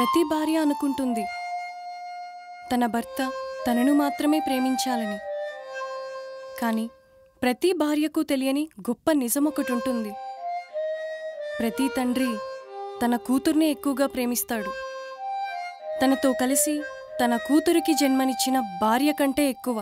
ప్రతి భార్య అనుకుంటుంది తన భర్త తనను మాత్రమే ప్రేమించాలని కానీ ప్రతి భార్యకు తెలియని గొప్ప నిజం ఒకటి ఉంటుంది ప్రతి తండ్రి తన కూతుర్నే ఎక్కువగా ప్రేమిస్తాడు తనతో కలిసి తన కూతురికి జన్మనిచ్చిన భార్య కంటే ఎక్కువ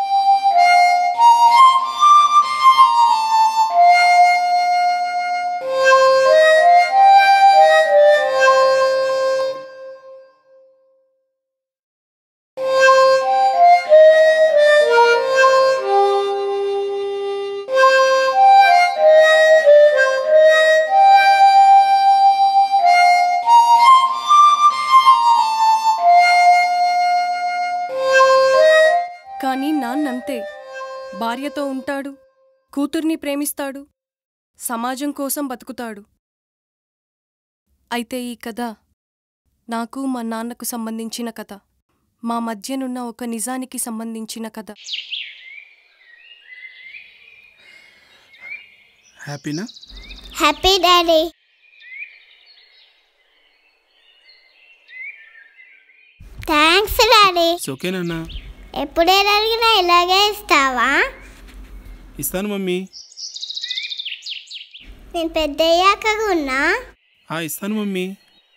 కానీ నాన్నంతే భార్యతో ఉంటాడు కూతుర్ని ప్రేమిస్తాడు సమాజం కోసం బతుకుతాడు అయితే ఈ కథ నాకు మా నాన్నకు సంబంధించిన కథ మా మధ్యనున్న ఒక నిజానికి సంబంధించిన కథ హ్యాపీనా happy daddy thanks daddy it's ఓకేనన్నా ఎప్పుడే అడిగినా ఇలాగే ఇస్తావా ఇస్తాను మమ్మీ నేను పెద్ద అయ్యాక ఉన్నా ఆ ఇస్తాను మమ్మీ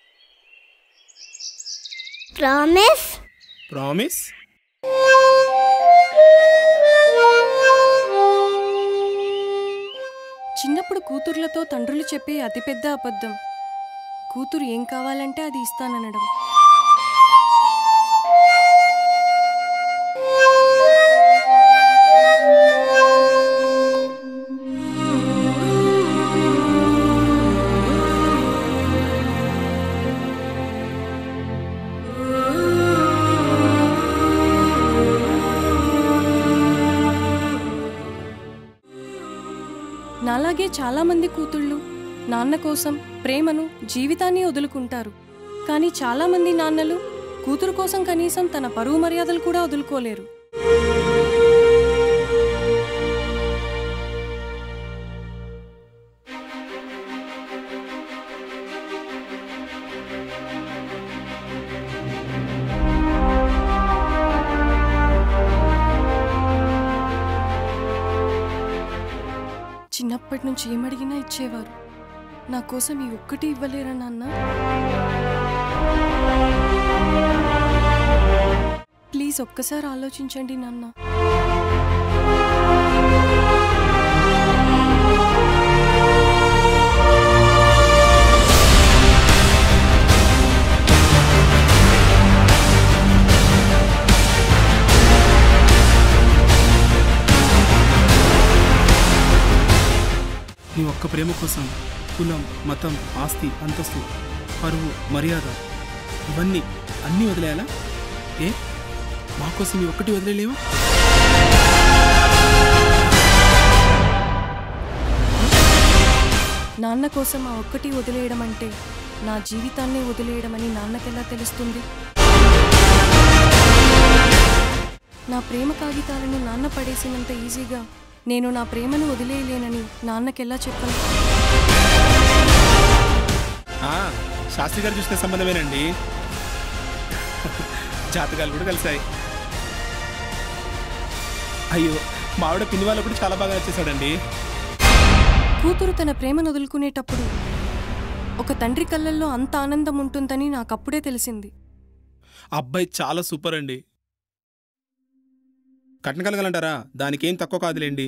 ప్రామిస్ ప్రామిస్ చిన్నప్పుడు కూతుర్లతో తండ్రులు చెప్పే అతిపెద్ద అబద్ధం కూతురు ఏం కావాలంటే అది ఇస్తాననడం నాలాగే చాలామంది కూతుళ్ళు నాన్న కోసం ప్రేమను జీవితాన్ని వదులుకుంటారు కానీ చాలామంది నాన్నలు కూతురు కోసం కనీసం తన పరువు మర్యాదలు కూడా వదులుకోలేరు చిన్నప్పటి నుంచి ఏమడిగినా ఇచ్చేవారు నా కోసం ఈ ఒక్కటి ఇవ్వలేరా నాన్న ప్లీజ్ ఒక్కసారి ఆలోచించండి నాన్న నీ ఒక్క ప్రేమ కోసం కులం మతం ఆస్తి అంతస్తు పరువు మర్యాద ఇవన్నీ అన్నీ వదిలేయాలా ఏ మా కోసం నీ ఒక్కటి వదిలేలేవా నాన్న కోసం ఆ ఒక్కటి వదిలేయడం అంటే నా జీవితాన్నే వదిలేయడమని నాన్నకెలా తెలుస్తుంది నా ప్రేమ కాగితాలను నాన్న పడేసినంత ఈజీగా నేను నా ప్రేమను వదిలేయలేనని నాన్నకెలా చెప్పను ఆ, శాస్త్రి గారు చూసిన సంబంధమేనండి జాతకాలు కూడా కలిసాయి అయ్యో మావిడ పిన్ని వాళ్ళు కూడా చాలా బాగా నచ్చేసాడండి కూతురు తన ప్రేమను వదులుకునేటప్పుడు ఒక తండ్రి కళ్ళల్లో అంత ఆనందం ఉంటుందని నాకప్పుడే తెలిసింది అబ్బాయి చాలా సూపర్ అండి కట్న కలగలంటారా దానికేం తక్కువ కాదులేండి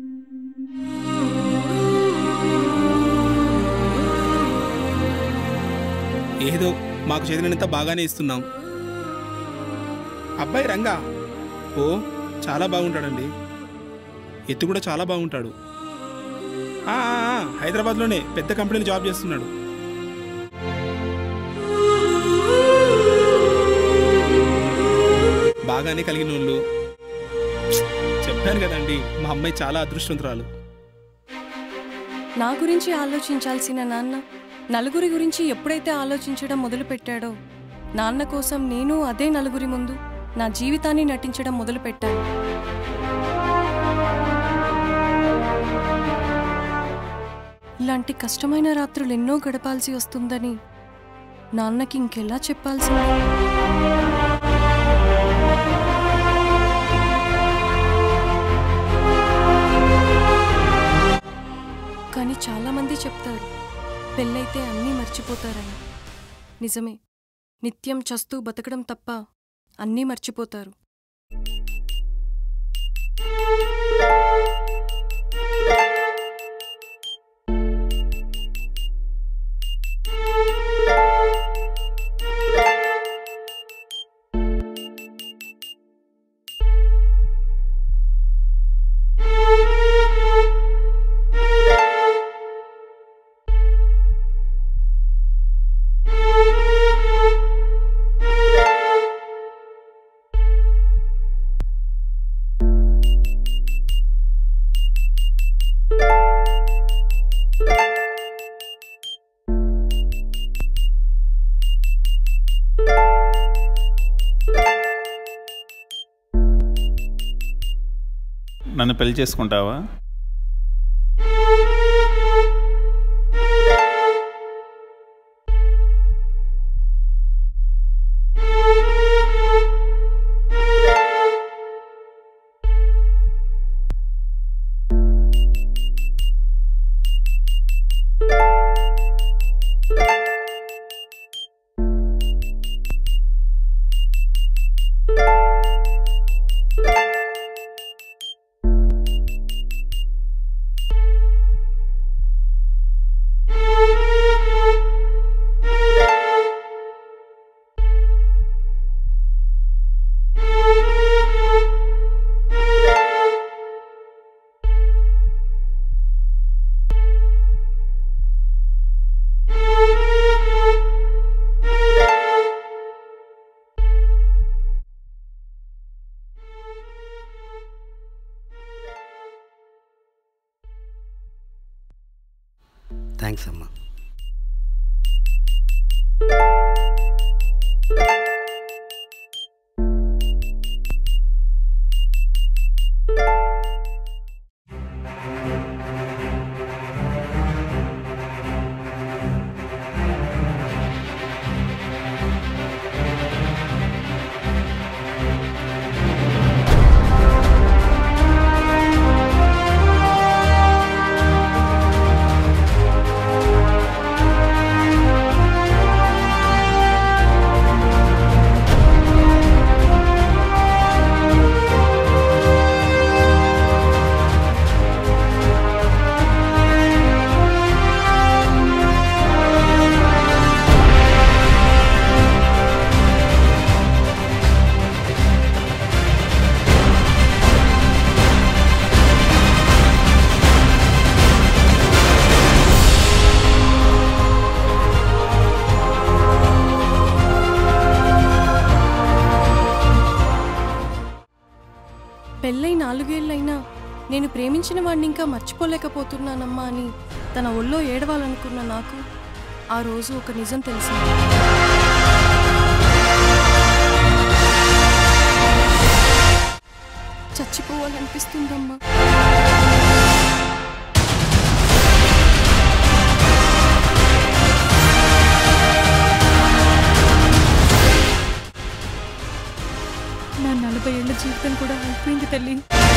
ఏదో మాకు చేతనంత బాగానే ఇస్తున్నాం అబ్బాయి రంగా ఓ చాలా బాగుంటాడండి ఎత్తు కూడా చాలా బాగుంటాడు ఆ, ఆ, ఆ, హైదరాబాద్లోనే పెద్ద కంపెనీలో జాబ్ చేస్తున్నాడు బాగానే కలిగిన వాళ్ళు చెప్పాను కదండి మా అమ్మాయి చాలా అదృష్టవంతురాలు నా గురించి ఆలోచించాల్సిన నాన్న నలుగురి గురించి ఎప్పుడైతే ఆలోచించడం మొదలుపెట్టాడో నాన్న కోసం నేను అదే నలుగురి ముందు నా జీవితాన్ని నటించడం మొదలుపెట్టాను ఇలాంటి కష్టమైన రాత్రులు ఎన్నో గడపాల్సి వస్తుందని నాన్నకి ఇంకెలా చెప్పాల్సింది కానీ చాలామంది చెప్తారు పెళ్ళైతే అన్నీ మర్చిపోతారని నిజమే నిత్యం చస్తూ బతకడం తప్ప అన్నీ మర్చిపోతారు నన్ను పెళ్లి చేసుకుంటావా థ్యాంక్స్ అమ్మా పెళ్ళై నాలుగేళ్లైనా నేను ప్రేమించిన వాడిని ఇంకా మర్చిపోలేకపోతున్నానమ్మా అని తన ఒళ్ళో ఏడవాలనుకున్న నాకు ఆ రోజు ఒక నిజం తెలిసింది చచ్చిపోవాలనిపిస్తుందమ్మా నా నలభై ఏళ్ల జీవితం కూడా అయిపోయింది తల్లి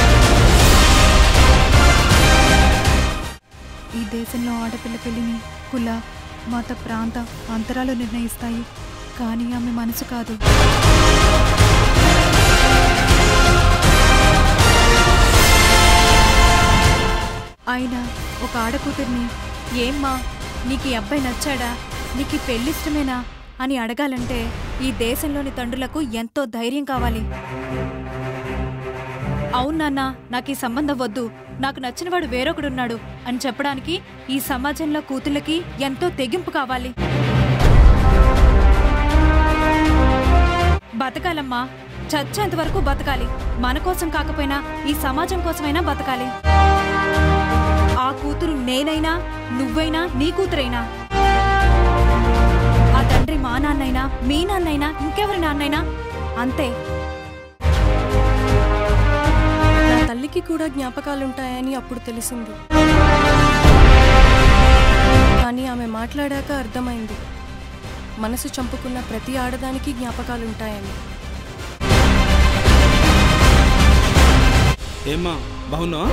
ఈ దేశంలో ఆడపిల్ల పెళ్లిని కుల మత ప్రాంత అంతరాలు నిర్ణయిస్తాయి కానీ ఆమె మనసు కాదు అయినా ఒక ఆడకూతుర్ని ఏమ్మా నీకు ఈ అబ్బాయి నచ్చాడా నీకు ఈ పెళ్లి ఇష్టమేనా అని అడగాలంటే ఈ దేశంలోని తండ్రులకు ఎంతో ధైర్యం కావాలి అవును నాన్న నాకు ఈ సంబంధం వద్దు నాకు నచ్చినవాడు వేరొకడున్నాడు అని చెప్పడానికి ఈ సమాజంలో కూతుళ్ళకి ఎంతో తెగింపు కావాలి బతకాలమ్మా చచ్చేంత వరకు బతకాలి మన కోసం కాకపోయినా ఈ సమాజం కోసమైనా బతకాలి ఆ కూతురు నేనైనా నువ్వైనా నీ కూతురైనా ఆ తండ్రి మా నాన్నైనా మీ నాన్నైనా ఇంకెవరి నాన్నైనా అంతే నా తల్లికి కూడా జ్ఞాపకాలుంటాయని అప్పుడు తెలిసింది కానీ ఆమె మాట్లాడాక అర్థమైంది మనసు చంపుకున్న ప్రతి ఆడదానికి జ్ఞాపకాలుంటాయని ఏమ్మా బాగున్నావా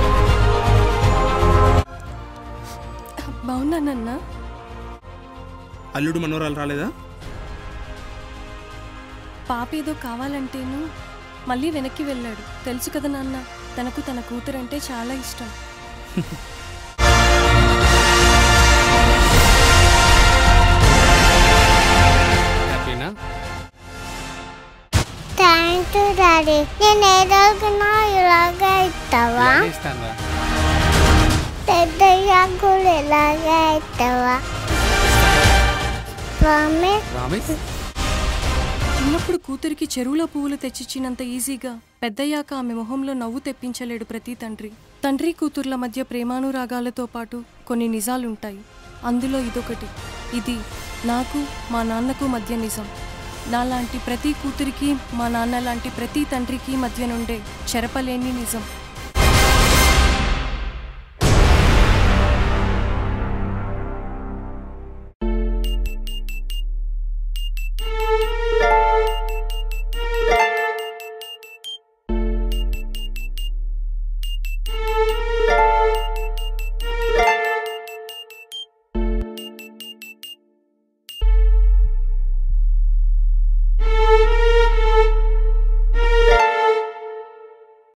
బాగున్నానన్నా అల్లుడు మనోరాలు రాలేదా పాప ఏదో కావాలంటేను మళ్ళీ వెనక్కి వెళ్ళాడు తెలుసు కదా నాన్న తనకు తన కూతురంటే చాలా ఇష్టం హ్యాపీనా థ్యాంక్ యూ డాడీ నేను ఏదనుకున్నా ఇలాగే ఇస్తావా ఇలాగే ఇస్తాను రా పెద్దయ్యాక కూడా ఇలాగే ఇస్తావా ప్రామిస్ ప్రామిస్ చిన్నప్పుడు కూతురికి చెరువులో పువ్వులు తెచ్చిచ్చినంత ఈజీగా పెద్దయ్యాక ఆమె మొహంలో నవ్వు తెప్పించలేడు ప్రతి తండ్రి తండ్రి కూతుర్ల మధ్య ప్రేమానురాగాలతో పాటు కొన్ని నిజాలుంటాయి అందులో ఇదొకటి ఇది నాకు మా నాన్నకు మధ్య నిజం నాలాంటి ప్రతి కూతురికి మా నాన్న లాంటి ప్రతి తండ్రికి మధ్య నుండే చెరపలేని నిజం